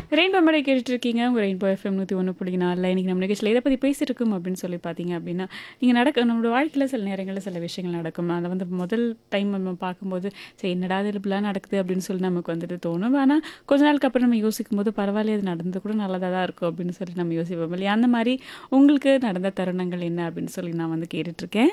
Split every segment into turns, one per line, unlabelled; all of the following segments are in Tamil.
ரெயின்போ மேடை கேட்டுட்டு இருக்கீங்க உங்கள் ரெயின்போ எஃப்எம் நூற்றி ஒன்று புள்ளி நாலில் இன்றைக்கி நம்ம நிகழ்ச்சியில் இதை பற்றி பேசிட்டு இருக்கோம் அப்படின்னு சொல்லி பார்த்தீங்க அப்படின்னா நீங்கள் நடக்க நம்மளோட வாழ்க்கையில் சில நேரங்களில் சில விஷயங்கள் நடக்கும் அதை வந்து முதல் டைம் நம்ம பார்க்கும்போது சரி என்னடா இது இப்படிலாம் நடக்குது அப்படின்னு சொல்லி நமக்கு வந்துட்டு தோணும் ஆனால் கொஞ்ச நாளுக்கு அப்புறம் நம்ம யோசிக்கும் போது பரவாயில்ல இது நடந்து கூட நல்லதாக தான் இருக்கும் அப்படின்னு சொல்லி நம்ம யோசிப்போம் இல்லையா அந்த மாதிரி உங்களுக்கு நடந்த தருணங்கள் என்ன அப்படின்னு சொல்லி நான் வந்து கேட்டுட்ருக்கேன்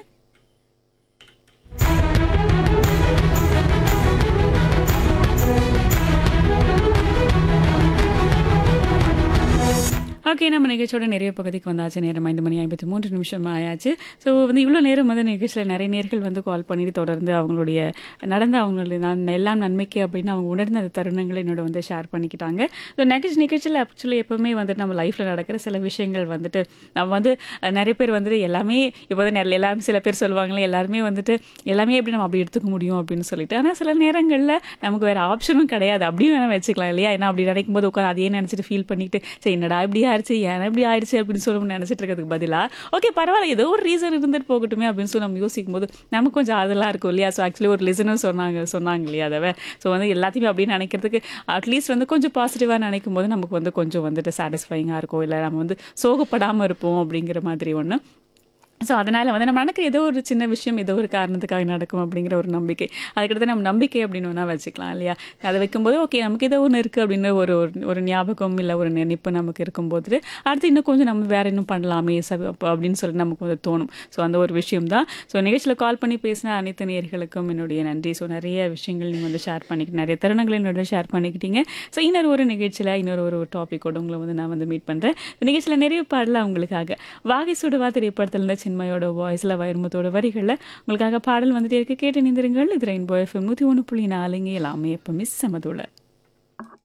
ஓகே நம்ம நிகழ்ச்சியோட நிறைய பகுதிக்கு வந்தாச்சு நேரம் ஐந்து மணி ஐம்பத்தி மூன்று நிமிஷம் ஆயாச்சு ஸோ வந்து இவ்வளோ நேரம் வந்து நிகழ்ச்சியில் நிறைய நேர்கள் வந்து கால் பண்ணிட்டு தொடர்ந்து அவங்களுடைய நடந்த அவங்களுடைய நான் எல்லாம் நன்மைக்கு அப்படின்னு அவங்க உணர்ந்த அந்த தருணங்களை என்னோட வந்து ஷேர் பண்ணிக்கிட்டாங்க ஸோ நிகழ்ச்சி நிகழ்ச்சியில் ஆக்சுவலி எப்பவுமே வந்துட்டு நம்ம லைஃப்பில் நடக்கிற சில விஷயங்கள் வந்துட்டு நம்ம வந்து அஹ், நிறைய பேர் வந்துட்டு எல்லாமே இப்போ வந்து நிறைய எல்லாமே சில பேர் சொல்லுவாங்களே எல்லாருமே வந்துட்டு எல்லாமே எப்படி நம்ம அப்படி எடுத்துக்க முடியும் அப்படின்னு சொல்லிட்டு ஆனால் சில நேரங்களில் நமக்கு வேறு ஆப்ஷனும் கிடையாது அப்படியும் வேணால் வச்சுக்கலாம் இல்லையா ஏன்னா அப்படி நினைக்கும் போது உட்காந்து அதையே நினச்சிட்டு ஃபீல் பண்ணிட்டு சரி என்னடா இப்படி ஆயிடுச்சு ஏன் இப்படி ஆயிடுச்சு அப்படின்னு சொல்லி நினச்சிட்டு இருக்கிறதுக்கு பதிலாக ஓகே பரவாயில்ல ஏதோ ஒரு ரீசன் இருந்துட்டு போகட்டுமே அப்படின்னு சொல்லி நம்ம யோசிக்கும் போது நமக்கு கொஞ்சம் அதெல்லாம் இருக்கும் இல்லையா ஸோ ஆக்சுவலி ஒரு லிசனர் சொன்னாங்க சொன்னாங்க இல்லையா அதை ஸோ வந்து எல்லாத்தையுமே அப்படின்னு நினைக்கிறதுக்கு அட்லீஸ்ட் வந்து கொஞ்சம் பாசிட்டிவாக நினைக்கும் போது நமக்கு வந்து கொஞ்சம் வந்துட்டு சாட்டிஸ்ஃபைங்காக இருக்கும் இல்லை நம்ம வந்து சோகப்படாமல் இருப்போம் அப்படிங்கிற மாதிரி ஒன்று ஸோ அதனால் வந்து நம்ம நடக்கிற ஏதோ ஒரு சின்ன விஷயம் ஏதோ ஒரு காரணத்துக்காக நடக்கும் அப்படிங்கிற ஒரு நம்பிக்கை அதுக்கடுத்து நம்ம நம்பிக்கை அப்படின்னு ஒன்றா வச்சுக்கலாம் இல்லையா அதை வைக்கும்போது ஓகே நமக்கு ஏதோ ஒன்று இருக்குது அப்படின்னு ஒரு ஒரு- ஒரு ஞாபகம் இல்லை ஒரு நினைப்பு நமக்கு இருக்கும்போது அடுத்து இன்னும் கொஞ்சம் நம்ம வேறு இன்னும் பண்ணலாமே ச அப்போ அப்படின்னு சொல்லி நமக்கு வந்து தோணும் ஸோ அந்த ஒரு விஷயம் தான் ஸோ நிகழ்ச்சியில் கால் பண்ணி பேசின அனைத்து நேர்களுக்கும் என்னுடைய நன்றி ஸோ நிறைய விஷயங்கள் நீங்கள் வந்து ஷேர் பண்ணிக்கிட்டு நிறைய தருணங்களை என்னோட ஷேர் பண்ணிக்கிட்டீங்க ஸோ இன்னொரு ஒரு நிகழ்ச்சியில் இன்னொரு ஒரு டாப்பிக்கோட உங்களை வந்து நான் வந்து மீட் பண்ணுறேன் நிகழ்ச்சியில் நிறைய பாடலாம் உங்களுக்காக வாகை சுடுவா திரைப்படத்தில் இருந்த சின்மையோட வாய்ஸில் வைரமுத்தோட வரிகளில் உங்களுக்காக பாடல் வந்துட்டே இருக்கு கேட்டு நிந்திருங்கள் இது ரெயின்போ எஃப்எம் நூற்றி ஒன்று புள்ளி நாலுங்க எல்லாமே எப்போ மிஸ் சமதோட